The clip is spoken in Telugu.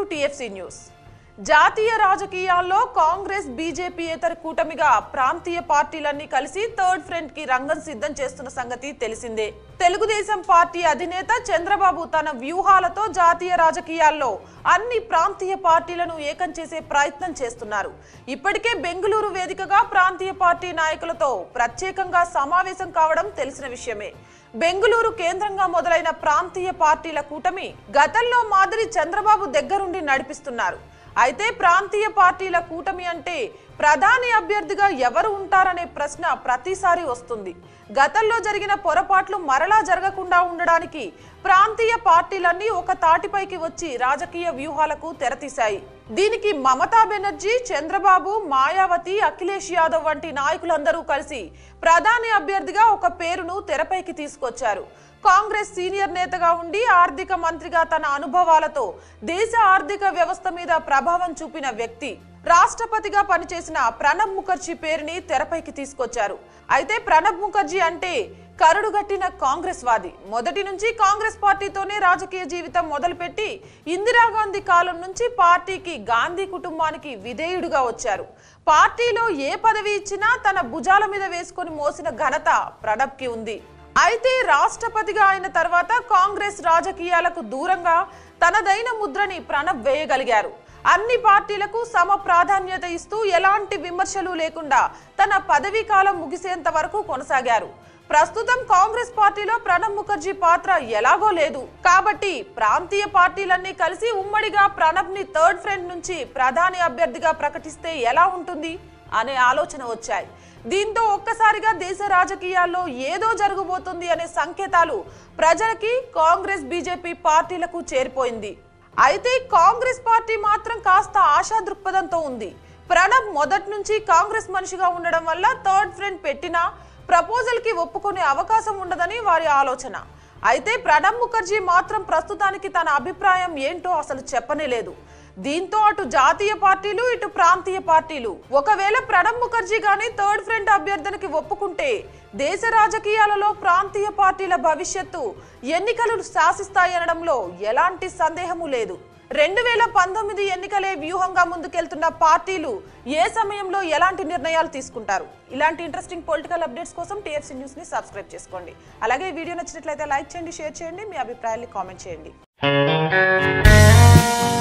టు టిఎఫ్సి న్యూస్ జాతీయ రాజకీయాల్లో కాంగ్రెస్ బీజేపీయేతర కూటమిగా ప్రాంతీయ పార్టీలన్నీ కలిసి థర్డ్ ఫ్రంట్ కి రంగం సిద్ధం చేస్తున్న సంగతి తెలిసిందే తెలుగుదేశం పార్టీ అధినేత చంద్రబాబు తన వ్యూహాలతో జాతీయ రాజకీయాల్లో అన్ని ప్రాంతీయ పార్టీలను ఏకం చేసే ప్రయత్నం చేస్తున్నారు ఇప్పటికే బెంగళూరు వేదికగా ప్రాంతీయ పార్టీ నాయకులతో ప్రత్యేకంగా సమావేశం కావడం తెలిసిన విషయమే బెంగళూరు కేంద్రంగా మొదలైన ప్రాంతీయ పార్టీల కూటమి గతంలో మాదిరి చంద్రబాబు దగ్గరుండి నడిపిస్తున్నారు అయితే ప్రాంతీయ పార్టీల కూటమి అంటే ప్రధాని అభ్యర్థిగా ఎవరు ఉంటారనే ప్రశ్న ప్రతిసారి వస్తుంది గతంలో జరిగిన పొరపాట్లు మరలా జరగకుండా ఉండడానికి ప్రాంతీయ పార్టీలన్నీ ఒక తాటిపైకి వచ్చి రాజకీయ వ్యూహాలకు తెరతీశాయి దీనికి మమతా బెనర్జీ చంద్రబాబు మాయావతి అఖిలేష్ యాదవ్ వంటి నాయకులందరూ కలిసి ప్రధాని అభ్యర్థిగా ఒక పేరును తెరపైకి తీసుకొచ్చారు కాంగ్రెస్ సీనియర్ నేతగా ఉండి ఆర్థిక మంత్రిగా తన అనుభవాలతో దేశ ఆర్థిక వ్యవస్థ మీద ప్రభావం చూపిన వ్యక్తి రాష్ట్రపతిగా పనిచేసిన ప్రణబ్ ముఖర్జీ పేరుని తెరపైకి తీసుకొచ్చారు అయితే ప్రణబ్ ముఖర్జీ అంటే కరుడుగట్టిన కాంగ్రెస్ వాది మొదటి నుంచి కాంగ్రెస్ పార్టీతోనే రాజకీయ జీవితం మొదలుపెట్టి ఇందిరాగాంధీ కాలం నుంచి పార్టీకి గాంధీ కుటుంబానికి విధేయుడుగా వచ్చారు పార్టీలో ఏ పదవి ఇచ్చినా తన భుజాల మీద వేసుకొని మోసిన ఘనత ప్రణబ్కి ఉంది అయితే రాష్ట్రపతిగా అయిన తర్వాత కాంగ్రెస్ రాజకీయాలకు దూరంగా తనదైన ముద్రని ప్రణబ్ వేయగలిగారు అన్ని పార్టీలకు సమ ప్రాధాన్యత ఇస్తూ ఎలాంటి విమర్శలు లేకుండా తన పదవీ కాలం ముగిసేంత వరకు కొనసాగారు ప్రస్తుతం కాంగ్రెస్ పార్టీలో ప్రణబ్ ముఖర్జీ పాత్ర ఎలాగో లేదు కాబట్టి ప్రాంతీయ పార్టీలన్నీ కలిసి ఉమ్మడిగా ప్రణబ్ ని థర్డ్ ఫ్రంట్ నుంచి ప్రధాని అభ్యర్థిగా ప్రకటిస్తే ఎలా ఉంటుంది అనే ఆలోచన వచ్చాయి దీంతో ఒక్కసారిగా దేశ రాజకీయాల్లో ఏదో జరగబోతుంది అనే సంకేతాలు ప్రజలకి కాంగ్రెస్ బీజేపీ పార్టీలకు చేరిపోయింది అయితే కాంగ్రెస్ పార్టీ మాత్రం కాస్త ఆశా దృక్పథంతో ఉంది ప్రణబ్ మొదటి నుంచి కాంగ్రెస్ మనిషిగా ఉండడం వల్ల థర్డ్ ఫ్రంట్ పెట్టినా ప్రపోజల్ కి ఒప్పుకునే అవకాశం ఉండదని వారి ఆలోచన అయితే ప్రణబ్ ముఖర్జీ మాత్రం ప్రస్తుతానికి తన అభిప్రాయం ఏంటో అసలు చెప్పనే లేదు దీంతో అటు జాతీయ పార్టీలు ఇటు ప్రాంతీయ పార్టీలు ఒకవేళ ప్రణబ్ ముఖర్జీ గాని థర్డ్ ఫ్రంట్ అభ్యర్థనకి ఒప్పుకుంటే దేశ రాజకీయాలలో ప్రాంతీయ పార్టీల భవిష్యత్తు ఎన్నికలు శాసిస్తాయనడంలో ఎలాంటి సందేహము లేదు రెండు వేల పంతొమ్మిది ఎన్నికలే వ్యూహంగా ముందుకెళ్తున్న పార్టీలు ఏ సమయంలో ఎలాంటి నిర్ణయాలు తీసుకుంటారు ఇలాంటి ఇంట్రెస్టింగ్ పొలిటికల్ అప్డేట్స్ కోసం టీఎఫ్సీ న్యూస్ ని సబ్స్క్రైబ్ చేసుకోండి అలాగే ఈ వీడియో నచ్చినట్లయితే లైక్ చేయండి షేర్ చేయండి మీ అభిప్రాయాన్ని కామెంట్ చేయండి